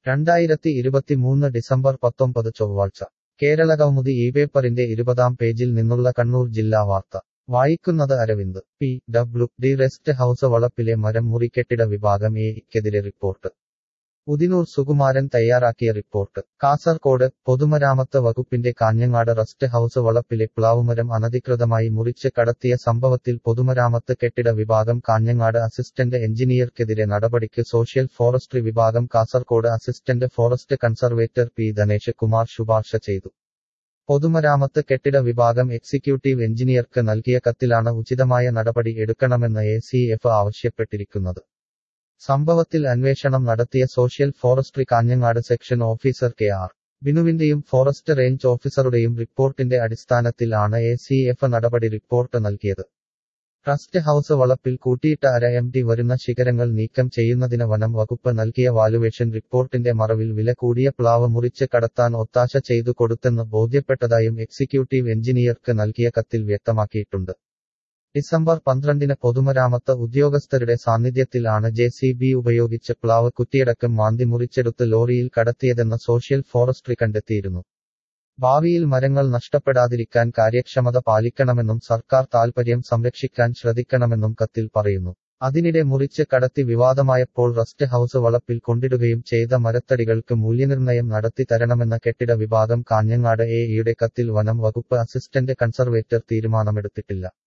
രണ്ടായിരത്തി ഇരുപത്തിമൂന്ന് ഡിസംബർ പത്തൊമ്പത് ചൊവ്വാഴ്ച കേരള കൗമുദി ഈ പേപ്പറിന്റെ ഇരുപതാം പേജിൽ നിന്നുള്ള കണ്ണൂർ ജില്ലാ വാർത്ത വായിക്കുന്നത് Aravind P W D rest house വളപ്പിലെ മരം മുറിക്കെട്ടിട വിഭാഗം എക്കെതിരെ റിപ്പോർട്ട് ഉദിനൂർ സുകുമാരൻ തയ്യാറാക്കിയ റിപ്പോർട്ട് കാസർകോട് പൊതുമരാമത്ത് വകുപ്പിന്റെ കാഞ്ഞങ്ങാട് റസ്റ്റ് ഹൌസ് വളപ്പിലെ പ്ലാവുമരം അനധികൃതമായി മുറിച്ച് കടത്തിയ സംഭവത്തിൽ പൊതുമരാമത്ത് കെട്ടിട വിഭാഗം കാഞ്ഞങ്ങാട് അസിസ്റ്റന്റ് എഞ്ചിനീയർക്കെതിരെ നടപടിക്ക് സോഷ്യൽ ഫോറസ്ട്രി വിഭാഗം Kasaragod assistant forest conservator P Dhanesh Kumar ശുപാർശ ചെയ്തു പൊതുമരാമത്ത് കെട്ടിട വിഭാഗം എക്സിക്യൂട്ടീവ് എഞ്ചിനീയർക്ക് നൽകിയ കത്തിലാണ് ഉചിതമായ നടപടി എടുക്കണമെന്ന് എ സി എഫ് ആവശ്യപ്പെട്ടിരിക്കുന്നത് സംഭവത്തിൽ അന്വേഷണം നടത്തിയ social forestry Kanhangad section officer K R ബിനുവിന്റെയും ഫോറസ്റ്റ് റേഞ്ച് ഓഫീസറുടെയും റിപ്പോർട്ടിന്റെ അടിസ്ഥാനത്തിൽ ആണ് എ സി എഫ് നടപടി റിപ്പോർട്ട് നൽകിയത് ട്രസ്റ്റ് ഹൌസ് വളപ്പിൽ കൂട്ടിയിട്ട അര എം ടി വരുന്ന ശിഖരങ്ങൾ നീക്കം ചെയ്യുന്നതിന് വനം വകുപ്പ് നൽകിയ വാലുവേഷൻ റിപ്പോർട്ടിന്റെ മറവിൽ വില കൂടിയ പ്ലാവ് മുറിച്ച് കടത്താൻ ഒത്താശ ചെയ്തു കൊടുത്തെന്ന് ബോധ്യപ്പെട്ടതായും എക്സിക്യൂട്ടീവ് എഞ്ചിനീയർക്ക് നൽകിയ കത്തിൽ വ്യക്തമാക്കിയിട്ടുണ്ട് ഡിസംബർ പന്ത്രണ്ടിന് പൊതുമരാമത്ത് ഉദ്യോഗസ്ഥരുടെ സാന്നിധ്യത്തിൽ ആണ് ജെ സി ബി ഉപയോഗിച്ച് പ്ലാവ് കുത്തിയടക്കം മാന്തി മുറിച്ചെടുത്ത് ലോറിയിൽ കടത്തിയതെന്ന് സോഷ്യൽ ഫോറസ്ട്രി കണ്ടെത്തിയിരുന്നു ഭാവിയിൽ മരങ്ങൾ നഷ്ടപ്പെടാതിരിക്കാൻ കാര്യക്ഷമത പാലിക്കണമെന്നും സർക്കാർ താൽപര്യം സംരക്ഷിക്കാൻ ശ്രദ്ധിക്കണമെന്നും കത്തിൽ പറയുന്നു അതിനിടെ മുറിച്ച് കടത്തി വിവാദമായപ്പോൾ റസ്റ്റ് ഹൌസ് വളപ്പിൽ കൊണ്ടിടുകയും ചെയ്ത മരത്തടികൾക്ക് മൂല്യനിർണ്ണയം നടത്തി തരണമെന്ന കെട്ടിട വിഭാഗം കാഞ്ഞങ്ങാട് എ ഇയുടെ കത്തിൽ വനം വകുപ്പ് അസിസ്റ്റന്റ് കൺസർവേറ്റർ തീരുമാനമെടുത്തിട്ടില്ല